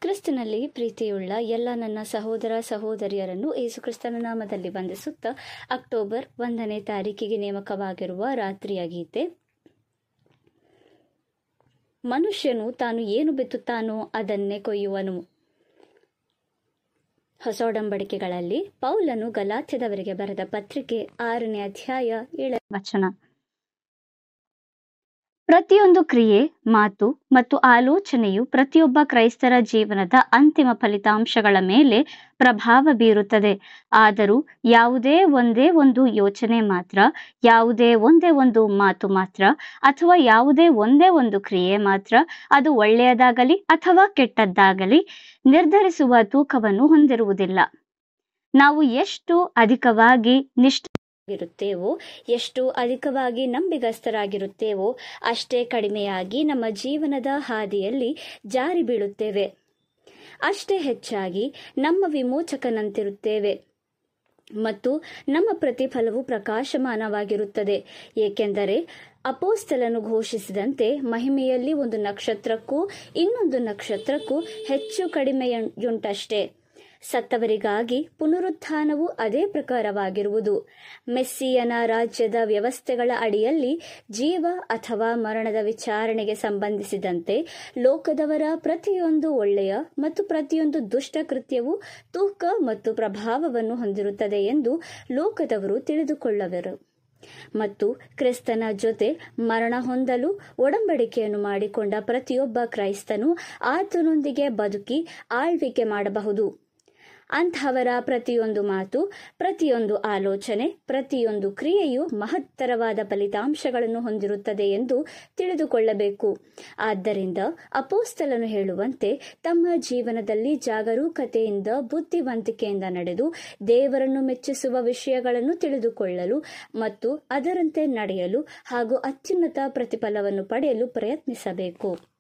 ಕ್ರಿಸ್ತನಲ್ಲಿ ಪ್ರೀತಿಯುಳ್ಳ ಎಲ್ಲ ನನ್ನ ಸಹೋದರ ಸಹೋದರಿಯರನ್ನು ಯೇಸುಕ್ರಿಸ್ತನ ನಾಮದಲ್ಲಿ ವಂದಿಸುತ್ತಾ ಅಕ್ಟೋಬರ್ ಒಂದನೇ ತಾರೀಕಿಗೆ ನೇಮಕವಾಗಿರುವ ರಾತ್ರಿಯ ಗೀತೆ ಮನುಷ್ಯನು ತಾನು ಏನು ಬಿತ್ತುತ್ತಾನೋ ಅದನ್ನೇ ಕೊಯ್ಯುವನು ಹೊಸ ಒಡಂಬಡಿಕೆಗಳಲ್ಲಿ ಪೌಲನು ಗಲಾತ್ಯದವರಿಗೆ ಬರೆದ ಪತ್ರಿಕೆ ಆರನೇ ಅಧ್ಯಾಯ ಏಳ ವಚನ ಪ್ರತಿಯೊಂದು ಕ್ರಿಯೆ ಮಾತು ಮತ್ತು ಆಲೋಚನೆಯು ಪ್ರತಿಯೊಬ್ಬ ಕ್ರೈಸ್ತರ ಜೀವನದ ಅಂತಿಮ ಫಲಿತಾಂಶಗಳ ಮೇಲೆ ಪ್ರಭಾವ ಬೀರುತ್ತದೆ ಆದರೂ ಯಾವುದೇ ಒಂದೇ ಒಂದು ಯೋಚನೆ ಮಾತ್ರ ಯಾವುದೇ ಒಂದೇ ಒಂದು ಮಾತು ಮಾತ್ರ ಅಥವಾ ಯಾವುದೇ ಒಂದೇ ಒಂದು ಕ್ರಿಯೆ ಮಾತ್ರ ಅದು ಒಳ್ಳೆಯದಾಗಲಿ ಅಥವಾ ಕೆಟ್ಟದ್ದಾಗಲಿ ನಿರ್ಧರಿಸುವ ತೂಕವನ್ನು ಹೊಂದಿರುವುದಿಲ್ಲ ನಾವು ಎಷ್ಟು ಅಧಿಕವಾಗಿ ನಿಷ್ಠ ಇರುತ್ತೇವೋ ಎಷ್ಟು ಅಧಿಕವಾಗಿ ನಂಬಿಗಸ್ತರಾಗಿರುತ್ತೇವೋ ಅಷ್ಟೇ ಕಡಿಮೆಯಾಗಿ ನಮ್ಮ ಜೀವನದ ಹಾದಿಯಲ್ಲಿ ಜಾರಿ ಬೀಳುತ್ತೇವೆ ಅಷ್ಟೇ ಹೆಚ್ಚಾಗಿ ನಮ್ಮ ವಿಮೋಚಕನಂತಿರುತ್ತೇವೆ ಮತ್ತು ನಮ್ಮ ಪ್ರತಿಫಲವು ಪ್ರಕಾಶಮಾನವಾಗಿರುತ್ತದೆ ಏಕೆಂದರೆ ಅಪೋಸ್ತಲನು ಘೋಷಿಸಿದಂತೆ ಮಹಿಮೆಯಲ್ಲಿ ಒಂದು ನಕ್ಷತ್ರಕ್ಕೂ ಇನ್ನೊಂದು ನಕ್ಷತ್ರಕ್ಕೂ ಹೆಚ್ಚು ಕಡಿಮೆಯುಂಟಷ್ಟೇ ಸತ್ತವರಿಗಾಗಿ ಪುನರುತ್ಥಾನವು ಅದೇ ಪ್ರಕಾರವಾಗಿರುವುದು ಮೆಸ್ಸಿಯನ ರಾಜ್ಯದ ವ್ಯವಸ್ಥೆಗಳ ಅಡಿಯಲ್ಲಿ ಜೀವ ಅಥವಾ ಮರಣದ ವಿಚಾರಣೆಗೆ ಸಂಬಂಧಿಸಿದಂತೆ ಲೋಕದವರ ಪ್ರತಿಯೊಂದು ಒಳ್ಳೆಯ ಮತ್ತು ಪ್ರತಿಯೊಂದು ದುಷ್ಟ ಕೃತ್ಯವು ತೂಕ ಮತ್ತು ಪ್ರಭಾವವನ್ನು ಹೊಂದಿರುತ್ತದೆ ಎಂದು ಲೋಕದವರು ತಿಳಿದುಕೊಳ್ಳುವರು ಮತ್ತು ಕ್ರಿಸ್ತನ ಜೊತೆ ಮರಣ ಹೊಂದಲು ಒಡಂಬಡಿಕೆಯನ್ನು ಮಾಡಿಕೊಂಡ ಪ್ರತಿಯೊಬ್ಬ ಕ್ರೈಸ್ತನು ಆತನೊಂದಿಗೆ ಬದುಕಿ ಆಳ್ವಿಕೆ ಮಾಡಬಹುದು ಅಂಥವರ ಪ್ರತಿಯೊಂದು ಮಾತು ಪ್ರತಿಯೊಂದು ಆಲೋಚನೆ ಪ್ರತಿಯೊಂದು ಕ್ರಿಯೆಯು ಮಹತ್ತರವಾದ ಫಲಿತಾಂಶಗಳನ್ನು ಹೊಂದಿರುತ್ತದೆ ಎಂದು ತಿಳಿದುಕೊಳ್ಳಬೇಕು ಆದ್ದರಿಂದ ಅಪೋಸ್ತಲನು ಹೇಳುವಂತೆ ತಮ್ಮ ಜೀವನದಲ್ಲಿ ಜಾಗರೂಕತೆಯಿಂದ ಬುದ್ಧಿವಂತಿಕೆಯಿಂದ ನಡೆದು ದೇವರನ್ನು ಮೆಚ್ಚಿಸುವ ವಿಷಯಗಳನ್ನು ತಿಳಿದುಕೊಳ್ಳಲು ಮತ್ತು ಅದರಂತೆ ನಡೆಯಲು ಹಾಗೂ ಅತ್ಯುನ್ನತ ಪ್ರತಿಫಲವನ್ನು ಪಡೆಯಲು ಪ್ರಯತ್ನಿಸಬೇಕು